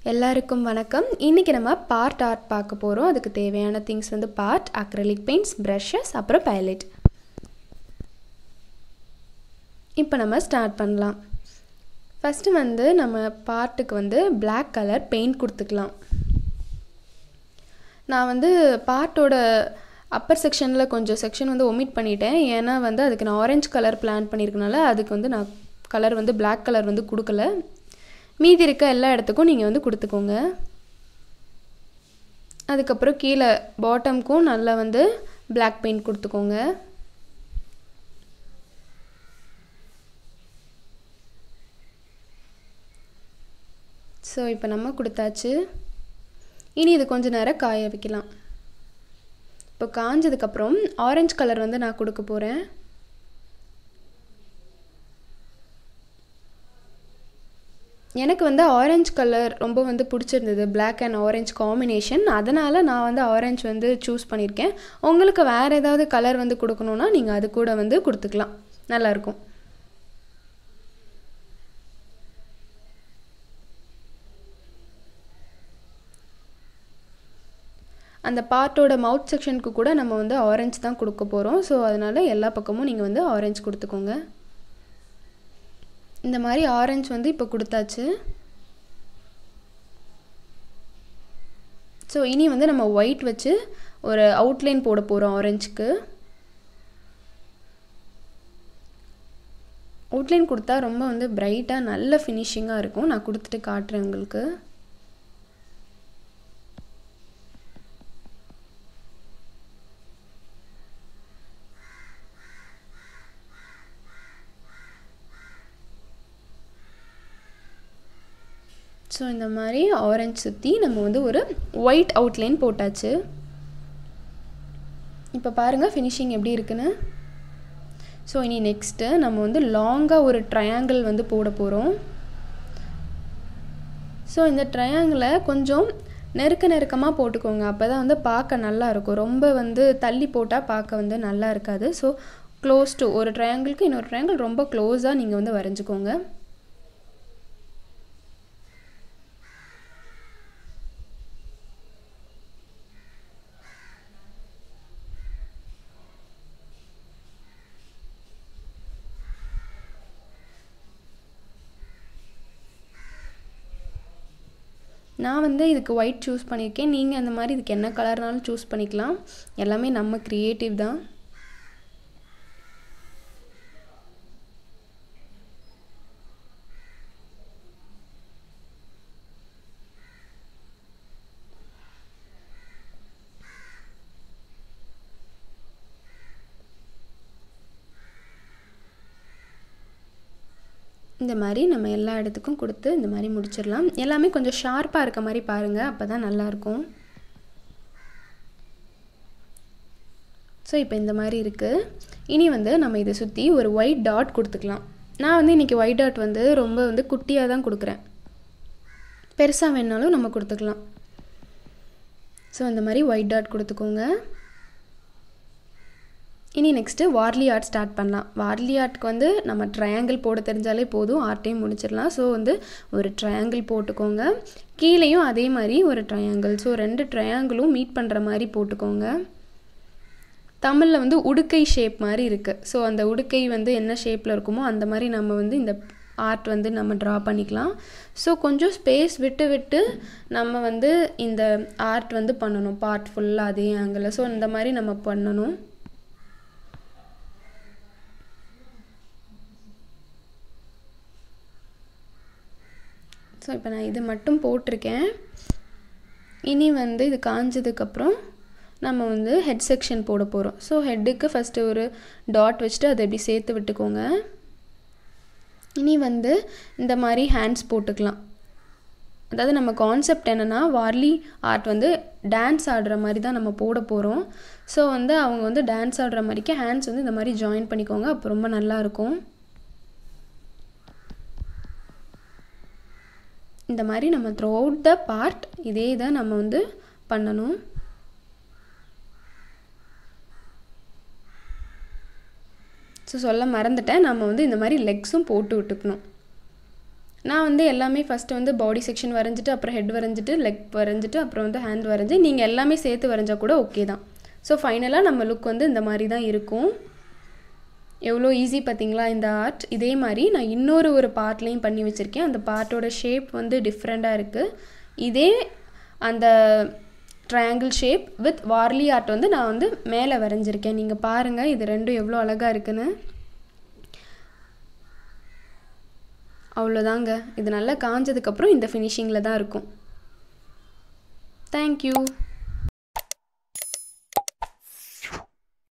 எல்லாருக்கும் வணக்கம் இன்றைக்கி நம்ம பார்ட் ஆர்ட் பார்க்க போகிறோம் அதுக்கு தேவையான திங்ஸ் வந்து பார்ட் அக்ரலிக் பெயிண்ட்ஸ் ப்ரஷஸ் அப்புறம் பைலட் இப்போ நம்ம ஸ்டார்ட் பண்ணலாம் ஃபஸ்ட்டு வந்து நம்ம பார்ட்டுக்கு வந்து Black கலர் பெயிண்ட் கொடுத்துக்கலாம் நான் வந்து பார்ட்டோட அப்பர் செக்ஷனில் கொஞ்சம் செக்ஷன் வந்து ஒமிட் பண்ணிட்டேன் ஏன்னா வந்து அதுக்கு நான் ஆரஞ்சு கலர் பிளான் பண்ணியிருக்கனால அதுக்கு வந்து நான் கலர் வந்து Black கலர் வந்து கொடுக்கல மீதி இருக்க எல்லா இடத்துக்கும் நீங்கள் வந்து கொடுத்துக்கோங்க அதுக்கப்புறம் கீழே பாட்டம்க்கும் நல்லா வந்து Black பெயிண்ட் கொடுத்துக்கோங்க ஸோ இப்போ நம்ம கொடுத்தாச்சு இனி இது கொஞ்சம் நேரம் காய வைக்கலாம் இப்போ காஞ்சதுக்கப்புறம் ஆரஞ்சு கலர் வந்து நான் கொடுக்க போகிறேன் எனக்கு வந்து ஆரஞ்சு கலர் ரொம்ப வந்து பிடிச்சிருந்தது Black அண்ட் ஆரஞ்சு காம்பினேஷன் அதனால் நான் வந்து ஆரஞ்சு வந்து சூஸ் பண்ணியிருக்கேன் உங்களுக்கு வேறு ஏதாவது கலர் வந்து கொடுக்கணுன்னா நீங்கள் அது கூட வந்து கொடுத்துக்கலாம் நல்லாயிருக்கும் அந்த பார்ட்டோட மவுத் செக்ஷனுக்கு கூட நம்ம வந்து ஆரஞ்சு தான் கொடுக்க போகிறோம் ஸோ அதனால் எல்லா பக்கமும் நீங்கள் வந்து ஆரஞ்சு கொடுத்துக்கோங்க இந்த மாதிரி ஆரஞ்சு வந்து இப்போ கொடுத்தாச்சு ஸோ இனி வந்து நம்ம ஒயிட் வச்சு ஒரு அவுட்லைன் போட போகிறோம் ஆரஞ்சுக்கு அவுட்லைன் கொடுத்தா ரொம்ப வந்து பிரைட்டாக நல்ல ஃபினிஷிங்காக இருக்கும் நான் கொடுத்துட்டு காட்டுறேன் உங்களுக்கு ஸோ இந்த மாதிரி ஆரஞ்சு சுற்றி நம்ம வந்து ஒரு ஒயிட் அவுட்லைன் போட்டாச்சு இப்போ பாருங்கள் ஃபினிஷிங் எப்படி இருக்குன்னு ஸோ இனி நெக்ஸ்ட்டு நம்ம வந்து லாங்காக ஒரு ட்ரையாங்கிள் வந்து போட போகிறோம் ஸோ இந்த ட்ரையாங்கிளை கொஞ்சம் நெருக்க நெருக்கமாக போட்டுக்கோங்க அப்போ தான் வந்து பார்க்க நல்லா இருக்கும் ரொம்ப வந்து தள்ளி போட்டால் பார்க்க வந்து நல்லா இருக்காது ஸோ க்ளோஸ் டு ஒரு ட்ரையாங்கிளுக்கு இன்னொரு ட்ரையாங்கிள் ரொம்ப க்ளோஸாக நீங்கள் வந்து வரைஞ்சிக்கோங்க நான் வந்து இதுக்கு ஒயிட் சூஸ் பண்ணியிருக்கேன் நீங்கள் அந்த மாதிரி இதுக்கு என்ன கலர்னாலும் சூஸ் பண்ணிக்கலாம் எல்லாமே நம்ம க்ரியேட்டிவ் தான் இந்த மாதிரி நம்ம எல்லா இடத்துக்கும் கொடுத்து இந்த மாதிரி முடிச்சிடலாம் எல்லாமே கொஞ்சம் ஷார்ப்பாக இருக்க மாதிரி பாருங்கள் அப்போ தான் நல்லாயிருக்கும் ஸோ இப்போ இந்த மாதிரி இருக்குது இனி வந்து நம்ம இதை சுற்றி ஒரு ஒயிட் டாட் கொடுத்துக்கலாம் நான் வந்து இன்றைக்கி ஒயிட் டாட் வந்து ரொம்ப வந்து குட்டியாக தான் கொடுக்குறேன் பெருசாக வேணாலும் நம்ம கொடுத்துக்கலாம் ஸோ இந்த மாதிரி ஒயிட் டாட் கொடுத்துக்கோங்க இனி நெக்ஸ்ட்டு வார்லி ஆர்ட் ஸ்டார்ட் பண்ணலாம் வார்லி ஆர்ட்க்கு வந்து நம்ம ட்ரையாங்கிள் போட தெரிஞ்சாலே போதும் ஆர்ட்டையும் முடிச்சிடலாம் ஸோ வந்து ஒரு ட்ரையாங்கிள் போட்டுக்கோங்க கீழேயும் அதே மாதிரி ஒரு ட்ரையாங்கிள் ஸோ ரெண்டு ட்ரையாங்கிளும் மீட் பண்ணுற மாதிரி போட்டுக்கோங்க தமிழில் வந்து உடுக்கை ஷேப் மாதிரி இருக்குது ஸோ அந்த உடுக்கை வந்து என்ன ஷேப்பில் இருக்குமோ அந்த மாதிரி நம்ம வந்து இந்த ஆர்ட் வந்து நம்ம ட்ரா பண்ணிக்கலாம் ஸோ கொஞ்சம் ஸ்பேஸ் விட்டு விட்டு நம்ம வந்து இந்த ஆர்ட் வந்து பண்ணணும் பார்ட் ஃபுல்லாக அதே ஆங்கிளில் ஸோ இந்த மாதிரி நம்ம பண்ணணும் ஸோ இப்போ நான் இது மட்டும் போட்டிருக்கேன் இனி வந்து இது காஞ்சதுக்கப்புறம் நம்ம வந்து ஹெட் செக்ஷன் போட போகிறோம் ஸோ ஹெட்டுக்கு ஃபஸ்ட்டு ஒரு டாட் வச்சுட்டு அதை எப்படி சேர்த்து விட்டுக்கோங்க இனி வந்து இந்த மாதிரி ஹேண்ட்ஸ் போட்டுக்கலாம் அதாவது நம்ம கான்செப்ட் என்னென்னா வார்லி ஆர்ட் வந்து டான்ஸ் ஆடுற மாதிரி தான் நம்ம போட போகிறோம் ஸோ வந்து அவங்க வந்து டான்ஸ் ஆடுற மாதிரிக்கு ஹேண்ட்ஸ் வந்து இந்த மாதிரி ஜாயின் பண்ணிக்கோங்க அப்போ ரொம்ப நல்லாயிருக்கும் இந்த மாதிரி நம்ம த்ரூ அவுட் த பார்ட் இதே தான் நம்ம வந்து பண்ணணும் ஸோ சொல்ல மறந்துட்டேன் நம்ம வந்து இந்த மாதிரி லெக்ஸும் போட்டு விட்டுக்கணும் நான் வந்து எல்லாமே ஃபஸ்ட்டு வந்து பாடி செக்ஷன் வரைஞ்சிட்டு அப்புறம் ஹெட் வரைஞ்சிட்டு லெக் வரைஞ்சிட்டு அப்புறம் வந்து ஹேண்ட் வரைஞ்சி நீங்கள் எல்லாமே சேர்த்து வரைஞ்சா கூட ஓகே தான் ஸோ ஃபைனலாக நம்ம லுக் வந்து இந்த மாதிரி தான் இருக்கும் எவ்வளோ ஈஸி பார்த்தீங்களா இந்த ஆர்ட் இதே மாதிரி நான் இன்னொரு ஒரு பார்ட்லேயும் பண்ணி வச்சுருக்கேன் அந்த பார்ட்டோட ஷேப் வந்து டிஃப்ரெண்ட்டாக இருக்குது இதே அந்த triangle shape with Warli art வந்து நான் வந்து மேலே வரைஞ்சிருக்கேன் நீங்கள் பாருங்கள் இது ரெண்டும் எவ்வளோ அழகாக இருக்குன்னு அவ்வளோதாங்க இது நல்லா காஞ்சதுக்கப்புறம் இந்த ஃபினிஷிங்கில் தான் இருக்கும் தேங்க்யூ